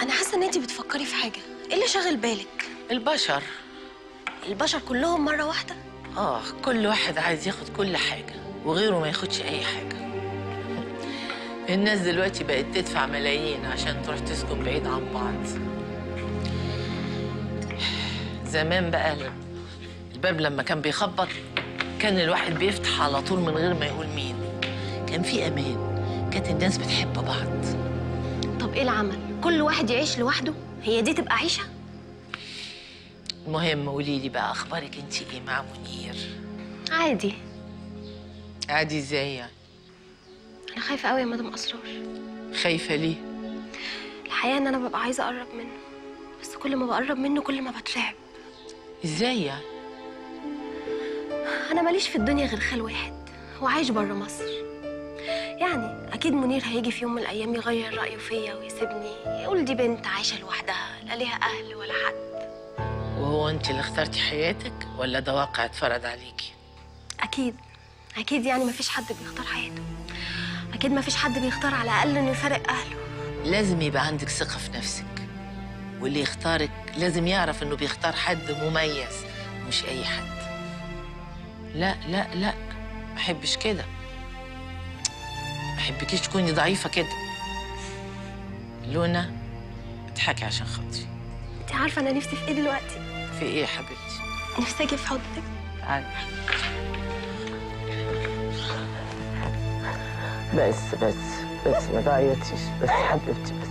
انا حاسه ان انت بتفكري في حاجه ايه اللي شاغل بالك البشر البشر كلهم مره واحده اه كل واحد عايز ياخد كل حاجة وغيره ما ياخدش أي حاجة الناس دلوقتي بقت تدفع ملايين عشان تروح تسكن بعيد عن بعض زمان بقى الباب لما كان بيخبط كان الواحد بيفتح على طول من غير ما يقول مين كان في أمان كانت الناس بتحب بعض طب ايه العمل كل واحد يعيش لوحده هي دي تبقى عيشه المهم قولي لي بقى أخبارك أنت إيه مع منير عادي عادي إزاي يعني انا خايفه قوي يا مدام اسرار خايفة ليه الحقيقه ان انا ببقى عايزه اقرب منه بس كل ما بقرب منه كل ما بترعب إزاي يعني انا ماليش في الدنيا غير خال واحد هو عايش بره مصر يعني اكيد منير هيجي في يوم من الايام يغير رايه فيا ويسيبني يقول دي بنت عايشه لوحدها لا ليها اهل ولا حد وهو أنت اللي اخترتي حياتك ولا ده واقع اتفرض عليكي اكيد اكيد يعني مفيش حد بيختار حياته اكيد مفيش حد بيختار على الاقل انه يفارق اهله لازم يبقى عندك ثقة في نفسك واللي يختارك لازم يعرف انه بيختار حد مميز مش اي حد لا لا لا ما احبش كده ما احبكيش تكوني ضعيفة كده لونا اضحكي عشان خاطري انت عارفه انا نفسي في ايه دلوقتي في ايه يا حبيبتي نفسي اجي في حضنك تعالي بس بس بس ما تعيطيش بس حبيبتي بس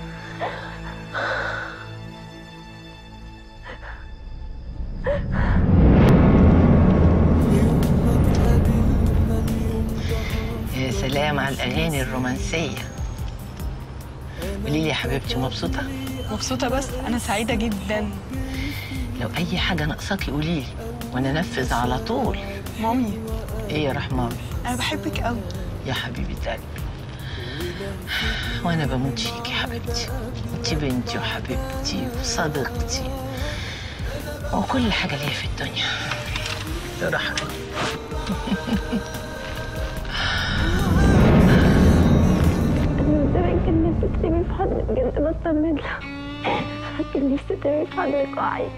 يا سلام على الأغاني الرومانسية قولي لي يا حبيبتي مبسوطة؟ مبسوطة بس أنا سعيدة جدا لو أي حاجة ناقصاكي قولي لي وأنا أنفذ على طول مامي إيه يا رحمن؟ أنا بحبك قوي يا حبيبة قلبي وانا بموت فيك يا حبيبتي انت بنتي وحبيبتي وصديقتي وكل حاجة ليا في الدنيا يا راح قلبي زمان كان نفسي تسيبي في حضنك بجد بطمن لها كان نفسي تسيبي في حضنك وعي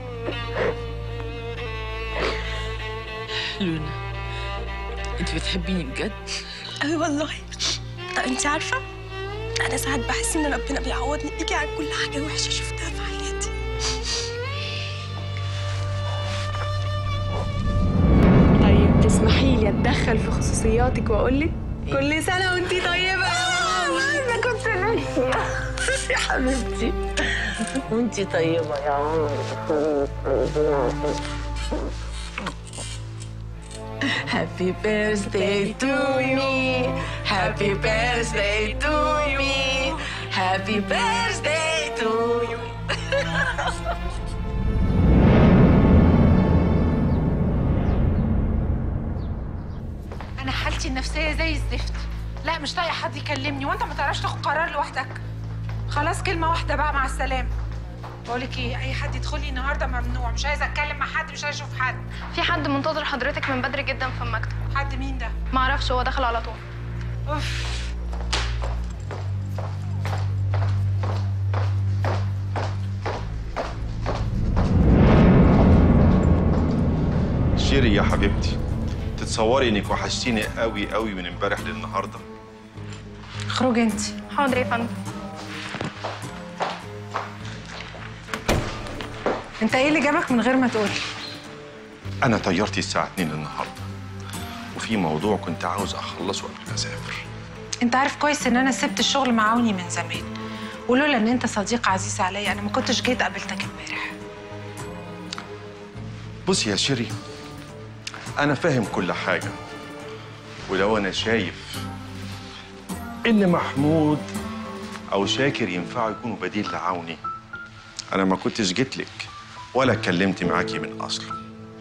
لونا انت بتحبيني بجد قوي والله طب أنت عارفة أنا ساعات بحس إن ربنا بيعوضني بيكي عن كل حاجة وحشة شفتها في حياتي طيب تسمحي لي أتدخل في خصوصياتك وأقول لك كل سنة وأنت طيبة أنا كنت ناسية يا حبيبتي وانت طيبة يا عمري Happy birthday to me Happy birthday to me Happy birthday to you انا حالتي النفسيه زي الزفت لا مش طايق حد يكلمني وانت ما تعرفش تاخد قرار لوحدك خلاص كلمه واحده بقى مع السلامه بقولك ايه اي حد يدخل لي النهارده ممنوع مش عايزه اتكلم مع حد مش عايزه اشوف حد في حد منتظر حضرتك من بدري جدا في المكتب حد مين ده معرفش هو دخل على طول اوف شيري يا حبيبتي تتصوري انك وحشتيني قوي قوي من امبارح للنهارده اخرجي انت حاضر يا فندم انت ايه اللي جابك من غير ما تقولي انا طيارتي الساعه 2 النهارده وفي موضوع كنت عاوز اخلصه قبل ما اسافر انت عارف كويس ان انا سبت الشغل مع عوني من زمان ولولا ان انت صديق عزيز عليا انا ما كنتش جيت قابلتك امبارح بصي يا شيري انا فاهم كل حاجه ولو انا شايف ان محمود او شاكر ينفعوا يكونوا بديل لعوني انا ما كنتش جيت لك ولا اتكلمت معاكي من اصله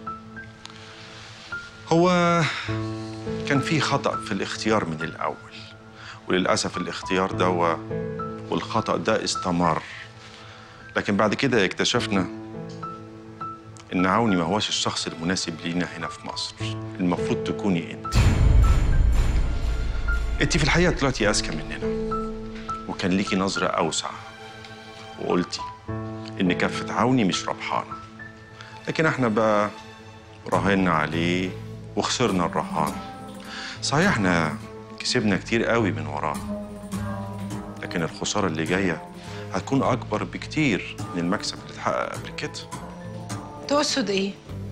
هو كان في خطأ في الاختيار من الأول وللأسف الاختيار ده و- والخطأ ده استمر لكن بعد كده اكتشفنا إن عوني ما هوش الشخص المناسب لينا هنا في مصر المفروض تكوني أنت أنت في الحقيقة طلعتي أذكى مننا وكان ليكي نظرة أوسع وقلتي إن كفة عوني مش ربحانة لكن احنا بقى راهنا عليه وخسرنا الرهان صحيح احنا كسبنا كتير قوي من وراه لكن الخسارة اللي جاية هتكون أكبر بكتير من المكسب اللي اتحقق قبل كده تقصد ايه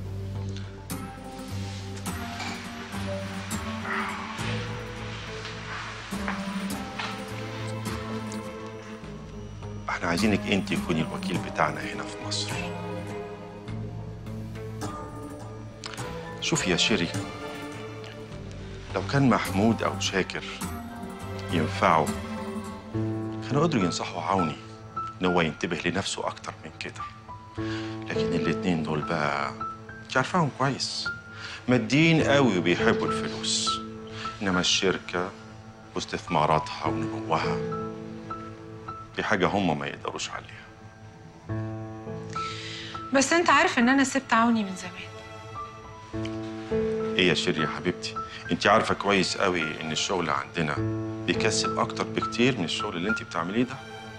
احنا عايزينك انت تكوني الوكيل بتاعنا هنا في مصر شوفي يا شيري لو كان محمود او شاكر ينفعوا كانوا قدروا ينصحوا عوني ان هو ينتبه لنفسه اكتر من كده لكن الاتنين دول بقى انت عارفاهم كويس ماديين قوي وبيحبوا الفلوس انما الشركه واستثماراتها ونموها دي حاجة هم ما يقدروش عليها بس انت عارف ان انا سبت عوني من زمان ايه يا شيري يا حبيبتي انت عارفة كويس قوي ان الشغل عندنا بيكسب اكتر بكتير من الشغل اللي انت بتعمليه ده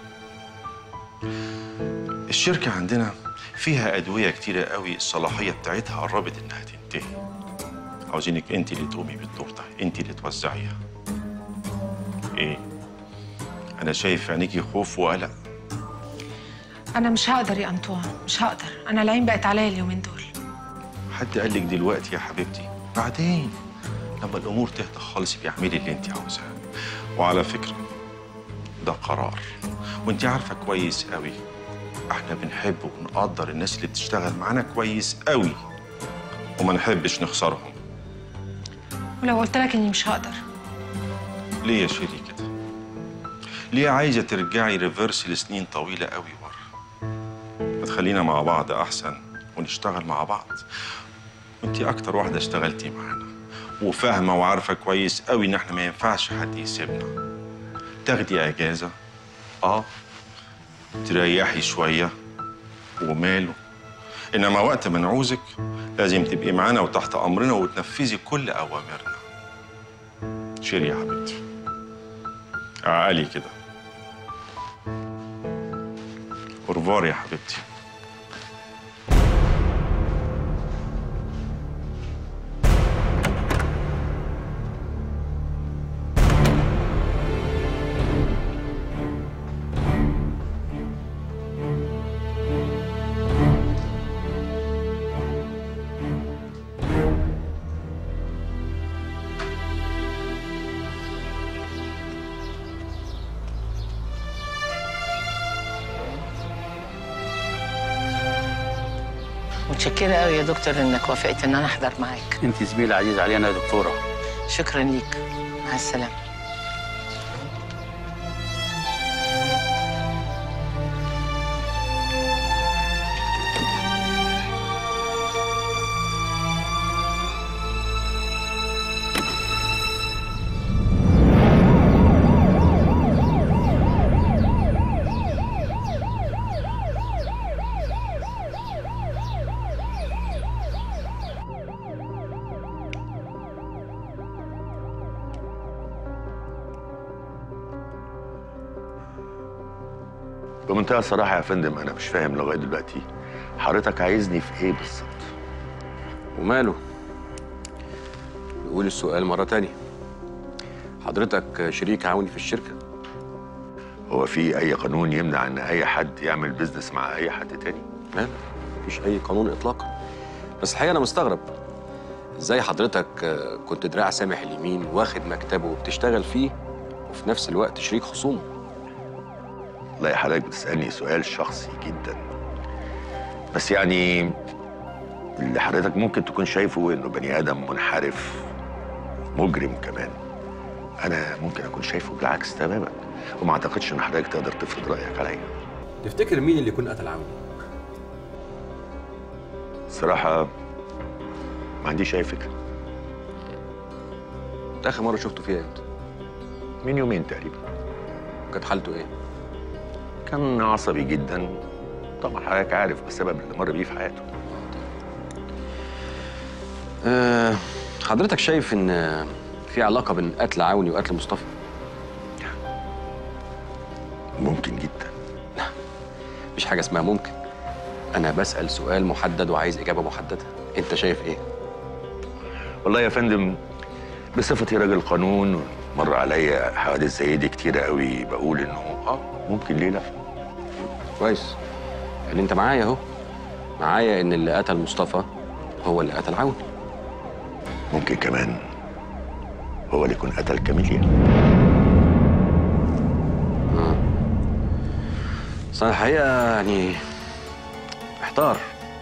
الشركة عندنا فيها أدوية كتيرة قوي الصلاحية بتاعتها قربت إنها تنتهي عاوزينك أنت اللي تقومي بالدور ده أنت اللي توزعيها إيه؟ أنا شايف في عينيكي خوف وقلق انا مش هقدر يا انطوان مش هقدر انا العين بقت عليا اليومين دول حد قال لك دلوقتي يا حبيبتي بعدين لما الامور تهدى خالص يبقى اعملي اللي انت عاوزاه وعلى فكره ده قرار وانت عارفه كويس قوي احنا بنحب ونقدر الناس اللي بتشتغل معانا كويس قوي وما نحبش نخسرهم ولو قلت لك اني مش هقدر ليه يا شيري كده ليه عايزه ترجعي ريفرس لسنين طويله قوي ورا ما تخلينا مع بعض احسن ونشتغل مع بعض وانت اكتر واحده اشتغلتي معانا وفاهمه وعارفه كويس قوي ان احنا ما ينفعش حد يسيبنا تاخدي اجازه اه تريحي شويه وماله انما وقت ما نعوزك لازم تبقي معانا وتحت امرنا وتنفذي كل اوامرنا شيري يا حبيبتي عقلي كده أورفار يا حبيبتي متشكرة قوي يا دكتور انك وافقت ان انا احضر معاك انت زميل عزيز علينا يا دكتوره شكرا ليك مع السلامة بمنتهى الصراحة يا فندم أنا مش فاهم لغاية دلوقتي حضرتك عايزني في إيه بالظبط؟ وماله نقول السؤال مرة تانية حضرتك شريك عوني في الشركة هو في أي قانون يمنع إن أي حد يعمل بيزنس مع أي حد تاني؟ لا لا مفيش أي قانون إطلاقا بس الحقيقة أنا مستغرب إزاي حضرتك آه، كنت دراع سامح اليمين واخد مكتبه وبتشتغل فيه وفي نفس الوقت شريك خصومه والله حضرتك بتسألني سؤال شخصي جدا بس يعني اللي حضرتك ممكن تكون شايفه إنه بني آدم منحرف مجرم كمان أنا ممكن أكون شايفه بالعكس تماما وما أعتقدش إن حضرتك تقدر تفرض رأيك عليا تفتكر مين اللي يكون قتل عوني؟ الصراحة ما عنديش أي فكرة أنت آخر مرة شفته فيها إمتى؟ من يومين تقريبا كانت حالته إيه؟ كان عصبي جدا طبعا حضرتك عارف بسبب اللي مر بيه في حياته أه حضرتك شايف إن في علاقة بين قتل عوني وقتل مصطفى؟ ممكن جدا مفيش حاجه اسمها ممكن انا بسال سؤال محدد وعايز اجابه محدده انت شايف ايه والله يا فندم بصفتي راجل قانون مر عليا حوادث زي دي كتيرة قوي بقول انه اه ممكن ليه لا كويس يعني انت معايا اهو معايا ان اللي قتل مصطفى هو اللي قتل عون ممكن كمان هو اللي يكون قتل كاميليا بس انا الحقيقه يعني محتار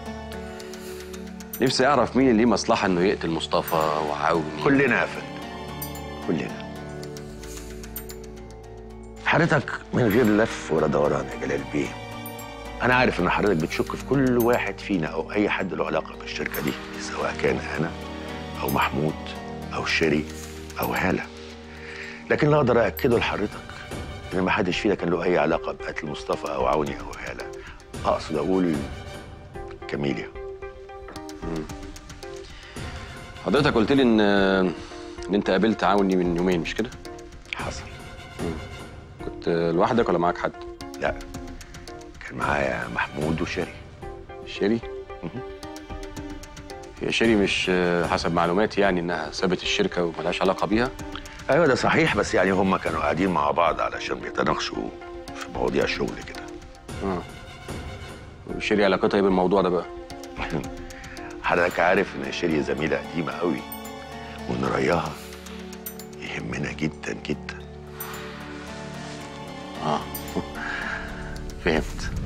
نفسي اعرف مين اللي ليه مصلحه انه يقتل مصطفى وعوني كلنا يا فندم كلنا حضرتك من غير لف ولا دوران يا جلال بيه انا عارف ان حضرتك بتشك في كل واحد فينا او اي حد له علاقه بالشركه دي سواء كان انا او محمود او شيري او هاله لكن اللي اقدر اكده لحضرتك ان ما حدش فينا كان له اي علاقه بقتل مصطفى او عوني او هاله اقصد اقول كاميليا حضرتك قلت لي ان ان انت قابلت عوني من يومين مش كده حصل كنت لوحدك ولا معاك حد لا كان معايا محمود وشيري شيري هي شيري مش حسب معلوماتي يعني انها سابت الشركه وملهاش علاقه بيها ايوه ده صحيح بس يعني هم كانوا قاعدين مع بعض علشان بيتناقشوا في مواضيع شغل كده اه وشيري علاقتها ايه بالموضوع ده بقى حضرتك عارف ان شيري زميله قديمه قوي وان رايها يهمنا جدا جدا اه فهمت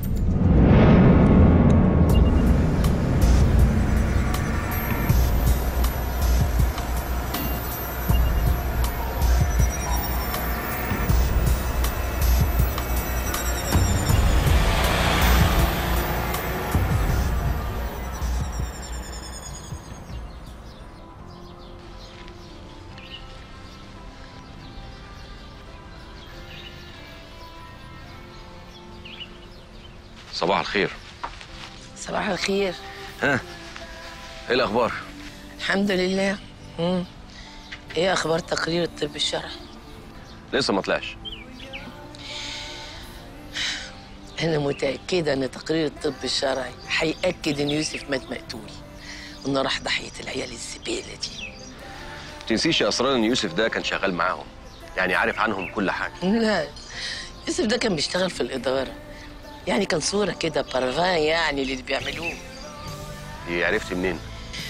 صباح الخير صباح الخير ها ايه الاخبار الحمد لله مم. ايه اخبار تقرير الطب الشرعي لسه ما طلعش انا متاكده ان تقرير الطب الشرعي هياكد ان يوسف مات مقتول وانه راح ضحيه العيال الزباله دي تنسيش يا اسرار ان يوسف ده كان شغال معاهم يعني عارف عنهم كل حاجه لا يوسف ده كان بيشتغل في الاداره يعني كان صوره كده بارفان يعني اللي بيعملوه دي عرفتي منين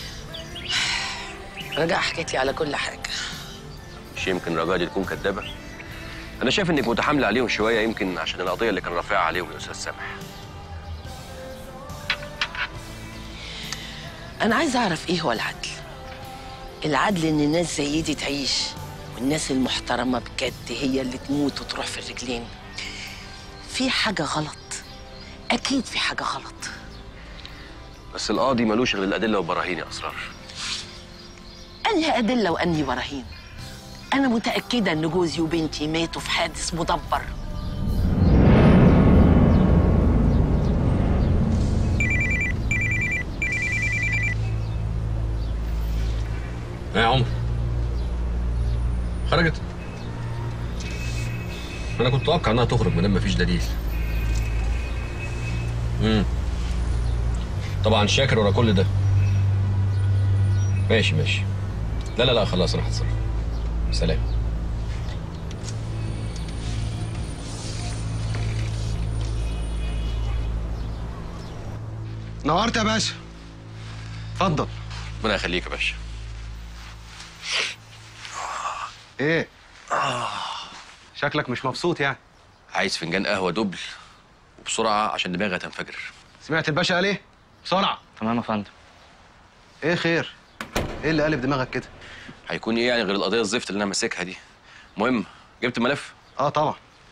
رجع حكيت لي على كل حاجه مش يمكن رجاء دي تكون كدابه انا شايف انك متحامله عليهم شويه يمكن عشان القضيه اللي كان رافعها عليهم الاستاذ سامح انا عايز اعرف ايه هو العدل العدل ان الناس زي دي تعيش والناس المحترمه بجد هي اللي تموت وتروح في الرجلين في حاجه غلط اكيد في حاجه غلط بس القاضي ملوش غير الادله والبراهين يا اسرار انهي ادله وانهي براهين انا متاكده ان جوزي وبنتي ماتوا في حادث مدبر ايه يا عمر خرجت انا كنت اتوقع انها تخرج ما دام مفيش دليل امم طبعا شاكر ورا كل ده ماشي ماشي لا لا لا خلاص انا هتصرف سلام نورت يا باشا اتفضل ربنا يخليك يا باشا ايه شكلك مش مبسوط يعني عايز فنجان قهوه دبل وبسرعه عشان دماغي هتنفجر سمعت الباشا قال ايه بسرعه تمام يا فندم ايه خير ايه اللي قلب دماغك كده هيكون ايه يعني غير القضيه الزفت اللي انا ماسكها دي المهم جبت الملف اه طبعا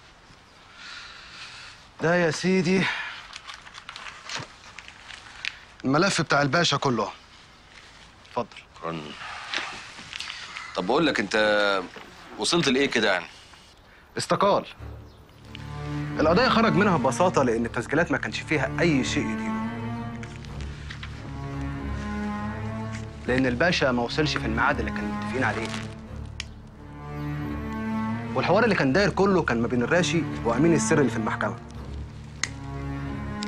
ده يا سيدي الملف بتاع الباشا كله اتفضل شكرا طب بقول لك انت وصلت لايه كده يعني استقال القضية خرج منها ببساطة لأن التسجيلات ما كانش فيها أي شيء يدينه لأن الباشا ما وصلش في الميعاد اللي كانوا متفقين عليه والحوار اللي كان داير كله كان ما بين الراشي وأمين السر اللي في المحكمة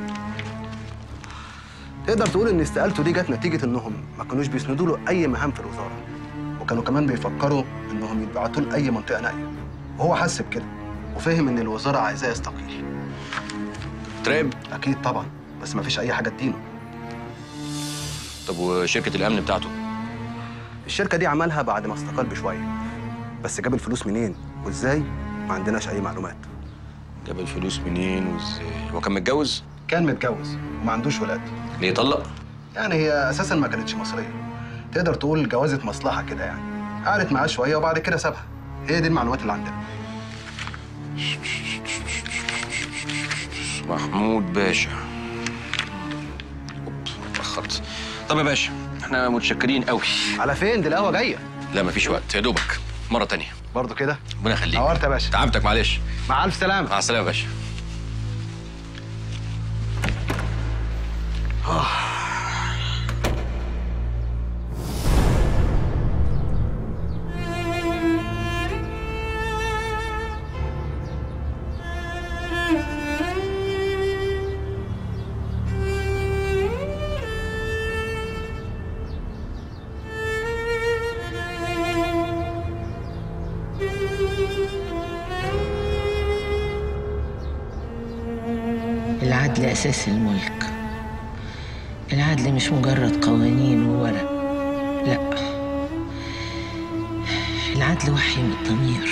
تقدر تقول ان استقالته دي جت نتيجه انهم ما كانوش بيسندوا له اي مهام في الوزاره وكانوا كمان بيفكروا انهم يبعتوا له اي منطقه نائيه وهو حس بكده وفهم ان الوزاره عايزاه يستقيل تراقب اكيد طبعا بس ما فيش اي حاجه تدينه طب وشركه الامن بتاعته الشركه دي عملها بعد ما استقال بشويه بس جاب الفلوس منين وازاي ما عندناش اي معلومات جاب الفلوس منين وازاي هو كان متجوز كان متجوز وما عندوش ولاد ليه طلق يعني هي اساسا ما كانتش مصريه تقدر تقول جوازه مصلحه كده يعني قعدت معاه شويه وبعد كده سابها هي دي المعلومات اللي عندنا محمود باشا أوب، اتأخرت طب يا باشا احنا متشكرين قوي على فين دي القهوه جايه لا مفيش وقت يا دوبك مرة تانية برضه كده ربنا يخليك نورت يا باشا تعبتك معلش مع الف سلامه مع السلامة يا باشا العدل أساس الملك العدل مش مجرد قوانين وورق لا العدل وحي من الضمير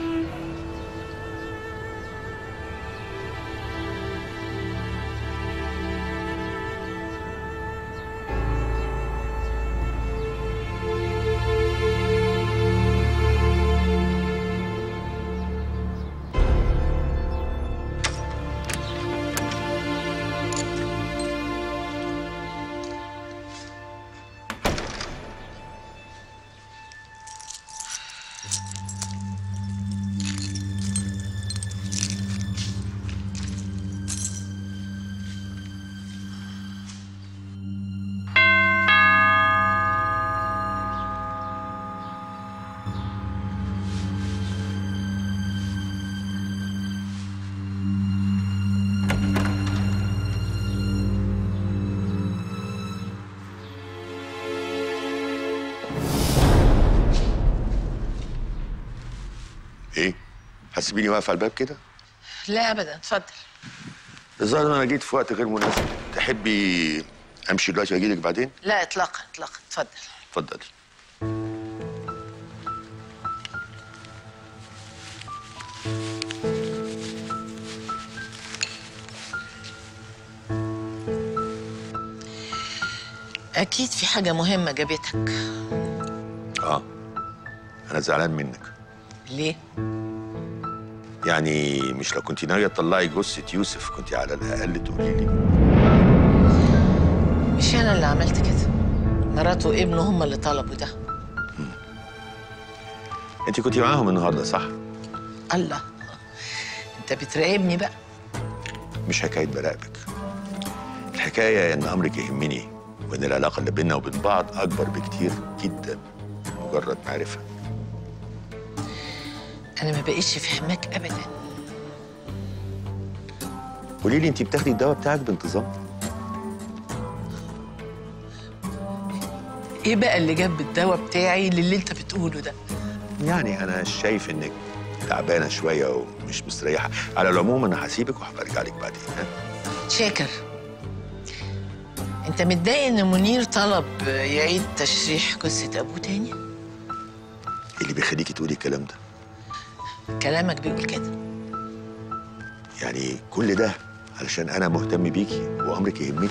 ايه حاسبيني واقف على الباب كده لا أبدا اتفضل الظاهر ان انا جيت في وقت غير مناسب تحبي امشي دلوقتي واجي لك بعدين لا إطلاقا إطلاقا اتفضل اتفضلي أكيد في حاجة مهمة جابتك اه انا زعلان منك ليه؟ يعني مش لو كنت ناويه تطلعي جثه يوسف كنت على الاقل تقولي لي مش أنا اللي عملت كده مراته وابنه هم اللي طلبوا ده انت كنت معاهم النهارده صح الله أنت بتراقبني بقى مش حكايه براقبك الحكايه ان امرك يهمني وان العلاقه اللي بيننا وبين بعض اكبر بكتير جدا من مجرد معرفه أنا ما بقيتش فهمك أبدا قولي لي انت بتاخدي الدواء بتاعك بانتظام إيه بقى اللي جاب الدواء بتاعي للي أنت بتقوله ده؟ يعني انا شايف انك تعبانه شويه ومش مستريحه على العموم انا هسيبك وهبقى ارجع لك بعدين ها شاكر انت متضايق ان منير طلب يعيد تشريح جثة ابوه تاني إيه اللي بيخليكي تقولي الكلام ده كلامك بيقول كده يعني كل ده علشان انا مهتم بيكي وامرك يهمني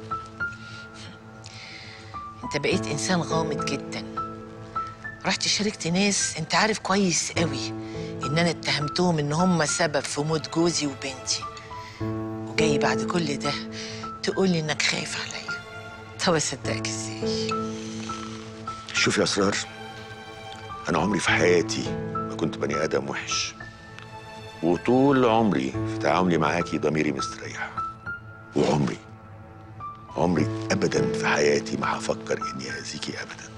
انت بقيت انسان غامض جدا رحت شاركت ناس انت عارف كويس قوي ان انا اتهمتهم ان هم سبب في موت جوزي وبنتي وجاي بعد كل ده تقول لي انك خايف عليا طب اصدقك ازاي شوفي يا اسرار انا عمري في حياتي ما كنت بني ادم وحش وطول عمري في تعاملي معاكي ضميري مستريح وعمري عمري ابدا في حياتي ما هفكر اني اذيكي ابدا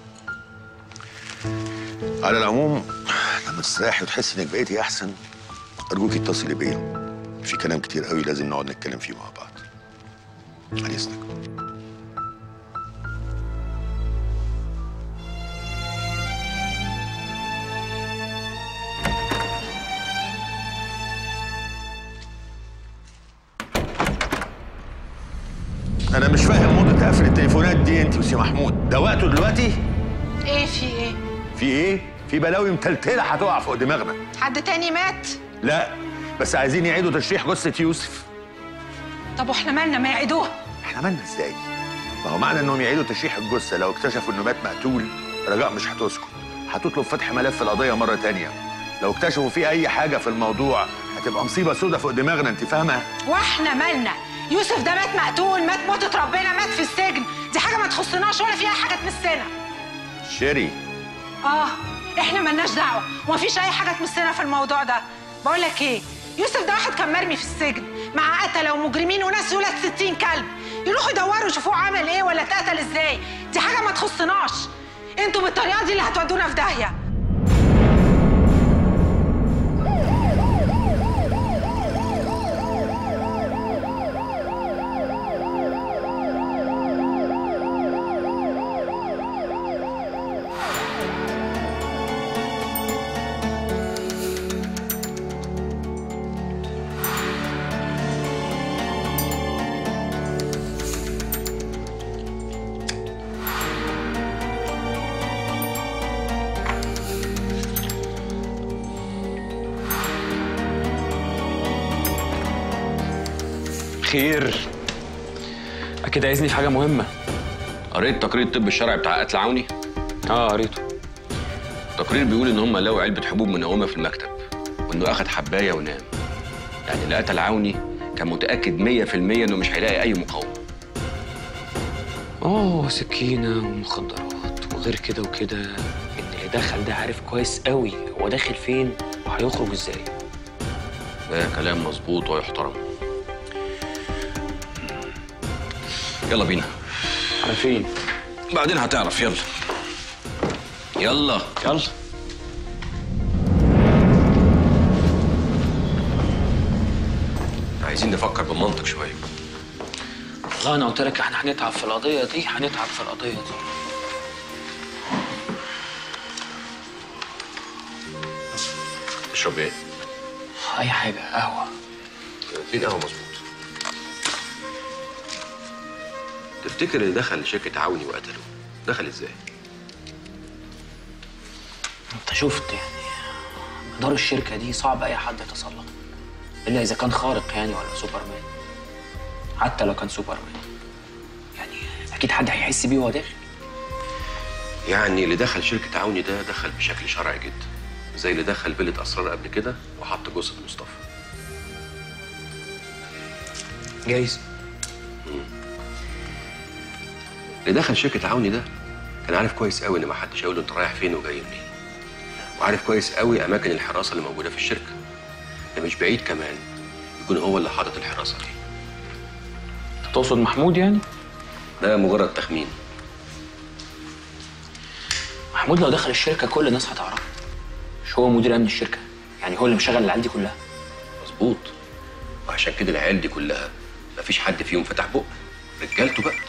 على العموم لما تستريحي وتحسي انك بقيتي احسن ارجوكي اتصلي بيا في كلام كتير قوي لازم نقعد نتكلم فيه مع بعض على اذنك انا مش فاهم موضه قفل التليفونات دي انت وسي محمود ده وقته دلوقتي ايه في ايه في ايه في بلاوي متلتله هتقع فوق دماغنا حد تاني مات لا بس عايزين يعيدوا تشريح جثه يوسف طب واحنا مالنا ما يعيدوها احنا مالنا ازاي ما هو معنى انهم يعيدوا تشريح الجثه لو اكتشفوا انه مات مقتول رجاء مش هتسكت هتطلب فتح ملف القضيه مره تانية لو اكتشفوا في اي حاجه في الموضوع هتبقى مصيبه سودة فوق دماغنا انت فاهمه واحنا مالنا يوسف ده مات مقتول مات موتة ربنا مات في السجن دي حاجه ما تخصناش ولا فيها حاجه تمسنا شيري اه احنا ملناش دعوه ومفيش اي حاجه تمسنا في الموضوع ده بقول لك ايه يوسف ده واحد كان مرمي في السجن مع قتله ومجرمين وناس ولاد 60 كلب يروحوا يدوروا يشوفوه عمل ايه ولا اتقتل ازاي دي حاجه ما تخصناش انتوا بالطريقه دي اللي هتودونا في داهيه خير اكيد عايزني في حاجه مهمه قريت تقرير الطب الشرعي بتاع قتل عوني اه قريته التقرير بيقول ان هم لقوا علبه حبوب منومه في المكتب وانه اخد حبايه ونام يعني اللي قتل عوني كان متاكد 100% انه مش هيلاقي اي مقاومه اه سكينه ومخدرات وغير كده وكده ان اللي دخل ده عارف كويس قوي هو داخل فين وهيخرج ازاي ده كلام مظبوط ويحترم يلا بينا على فين بعدين هتعرف يلا يلا يلا عايزين نفكر بالمنطق شويه والله انا قلت لك احنا هنتعب في القضيه دي هنتعب في القضيه دي تشرب ايه؟ اي حاجه قهوه اتنين قهوه مظبوط تفتكر اللي دخل شركه عوني وقتله دخل ازاي؟ انت شفت يعني مدار الشركه دي صعب اي حد يتسلق الا اذا كان خارق يعني ولا سوبرمان حتى لو كان سوبرمان يعني اكيد حد هيحس بيه وهو داخل يعني اللي دخل شركة عوني ده دخل بشكل شرعي جدا زي اللي دخل فيلة أسرار قبل كده وحط جثة مصطفى جايز اللي دخل شركة عوني ده كان عارف كويس قوي إن ما حدش هيقول له أنت رايح فين وجاي منين وعارف كويس قوي أماكن الحراسة اللي موجودة في الشركة ده مش بعيد كمان يكون هو اللي حاطط الحراسة دي تقصد محمود يعني؟ ده مجرد تخمين محمود لو دخل الشركه كل الناس هتعرفه مش هو مدير امن الشركه يعني هو اللي مشغل العيال دي كلها مظبوط وعشان كده العيال دي كلها مفيش حد فيهم فتح بقه رجالته بقى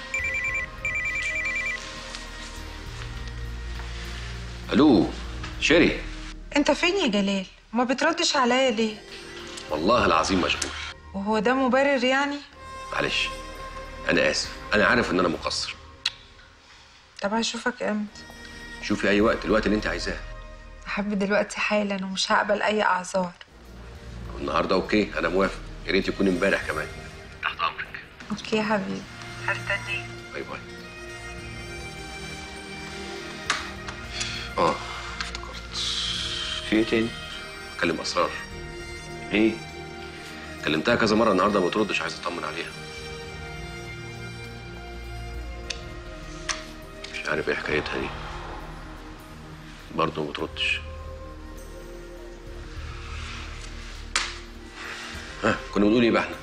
الو شيري انت فين يا جلال ما بتردش عليا ليه والله العظيم مشغول وهو ده مبرر يعني معلش انا اسف انا عارف ان انا مقصر طب هشوفك امتى شوفي اي وقت الوقت اللي انت عايزاه احب دلوقتي حالا ومش هقبل اي اعذار النهارده اوكي انا موافق يا ريت يكون امبارح كمان تحت امرك اوكي يا حبيبي هستنيك باي باي اه افتكرت في ايه تاني؟ اكلم اسرار ليه؟ كلمتها كذا مره النهارده ما بتردش عايز اطمن عليها مش عارف ايه حكايتها دي برضه ما بتردش ها كنا بنقول ايه بقى احنا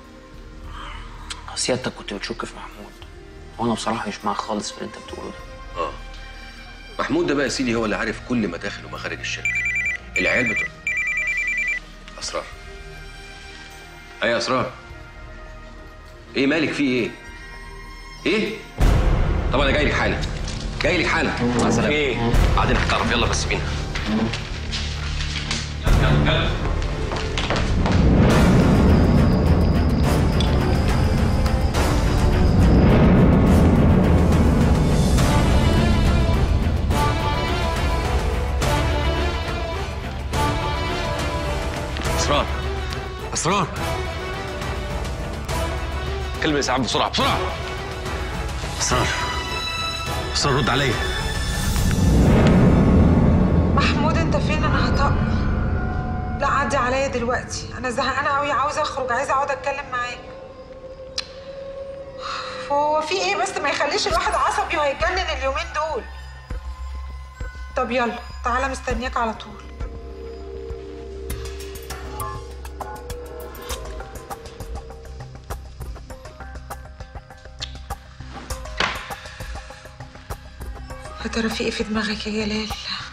سيادتك كنت بتشك في محمود وانا بصراحه مش معاك خالص في اللي انت بتقوله ده اه محمود ده بقى يا سيدي هو اللي عارف كل مداخل ومخارج الشركه العيال بتوع اسرار ايه يا اسرار ايه مالك في ايه ايه طب انا جاي لك حالا جاي لك حالا مع السلامه ايه بعدين هتعرف يلا بس بينا يلا يلا يلا اسرار اسرار كلمة اسعاف بسرعة بسرعة اسرار اسرار رد عليا محمود انت فين انا هطق لا عدي عليا دلوقتي انا زهقانه قوي عاوزه اخرج عايزه اقعد اتكلم معاك هو في ايه بس ما يخليش الواحد عصبي وهيتجنن اليومين دول طب يلا تعالى مستنياك على طول يا ترى في ايه في دماغك يا جلال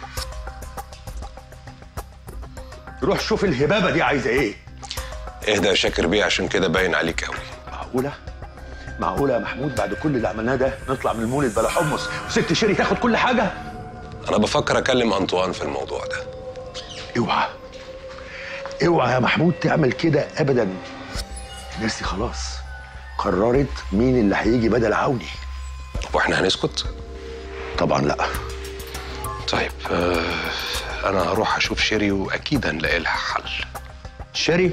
روح شوف الهبابه دي عايزه ايه اهدى يا شاكر بيه عشان كده باين عليك قوي معقوله معقوله يا محمود بعد كل اللي عملناه ده نطلع من المولد بلا حمص وست شيري تاخد كل حاجه انا بفكر اكلم انطوان في الموضوع ده اوعى اوعى يا محمود تعمل كده ابدا الناس دي خلاص قررت مين اللي هيجي بدل عوني واحنا هنسكت طبعا لا طيب آه انا هروح اشوف شيري واكيد هنلاقي لها حل شيري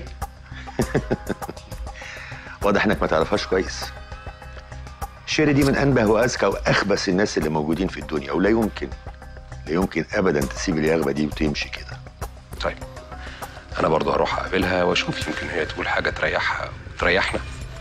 واضح انك ما تعرفهاش كويس شيري دي من انبه واذكى واخبث الناس اللي موجودين في الدنيا ولا يمكن لا يمكن ابدا تسيب اليغبه دي وتمشي كده طيب انا برضه هروح اقابلها واشوف يمكن هي تقول حاجه تريحها تريحنا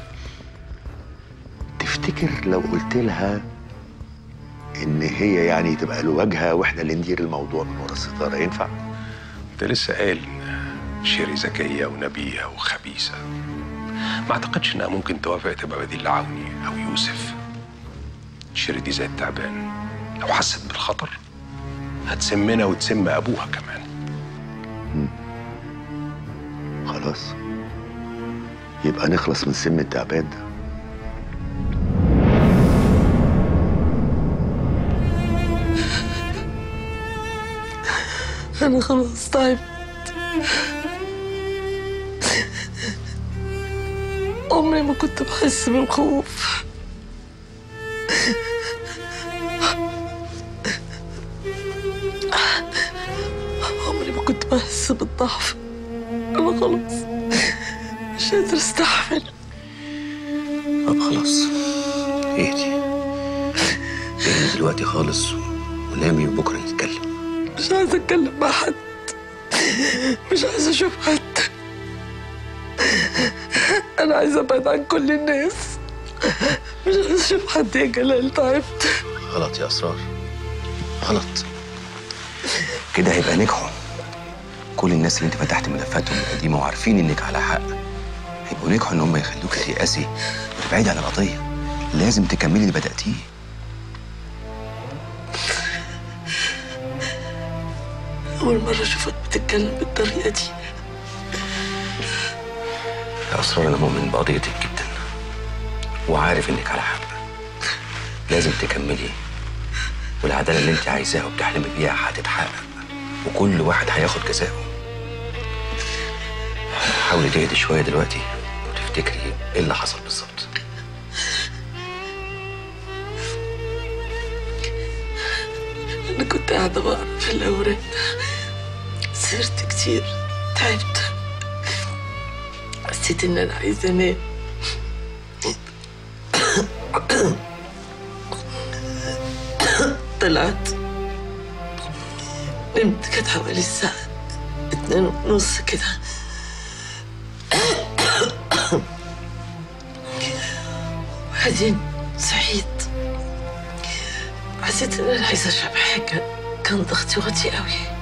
تفتكر لو قلت لها ان هي يعني تبقى له واجهه واحنا اللي ندير الموضوع من ورا الستاره ينفع انت لسه قايل إن شيري ذكيه ونبيهه وخبيثه ما اعتقدش انها ممكن توافق تبقى بديل لعوني او يوسف شيري دي زي التعبان لو حست بالخطر هتسمنا وتسم ابوها كمان خلاص يبقى نخلص من سم التعبان ده أنا خلاص تعبت عمري ما كنت بحس بالخوف عمري ما كنت بحس بالضعف أنا خلاص مش قادر استحمل طب خلاص اهدي اهدي دلوقتي خالص ونامي وبكره نتكلم مش عايزة أتكلم مع حد مش عايزة أشوف حد أنا عايزة أبعد عن كل الناس مش عايزة أشوف حد يا جلال تعبت غلط يا اسرار غلط كده هيبقى نجحوا كل الناس اللي انت فتحت ملفاتهم القديمه وعارفين انك على حق هيبقوا نجحوا ان هم يخلوك تيأسي وتبعدي عن القضيه لازم تكملي اللي بدأتيه أول مرة أشوفك بتتكلم بالطريقة دي يا اسرار انا مؤمن بقضيتك جدا وعارف انك على حق لازم تكملي والعداله اللي انت عايزاها وبتحلمي بيها هتتحقق وكل واحد هياخد جزاءه حاولي تهدي شويه دلوقتي وتفتكري ايه اللي حصل بالظبط أنا كنت قاعدة بقرا في الأوراق سهرت كتير تعبت حسيت إن أنا عايزة أنام طلعت نمت كانت حوالي الساعة اتنين ونص كده وبعدين صحيت حسيت ان انا عايزه اشرب حاجه كان ضغطي واطي قوي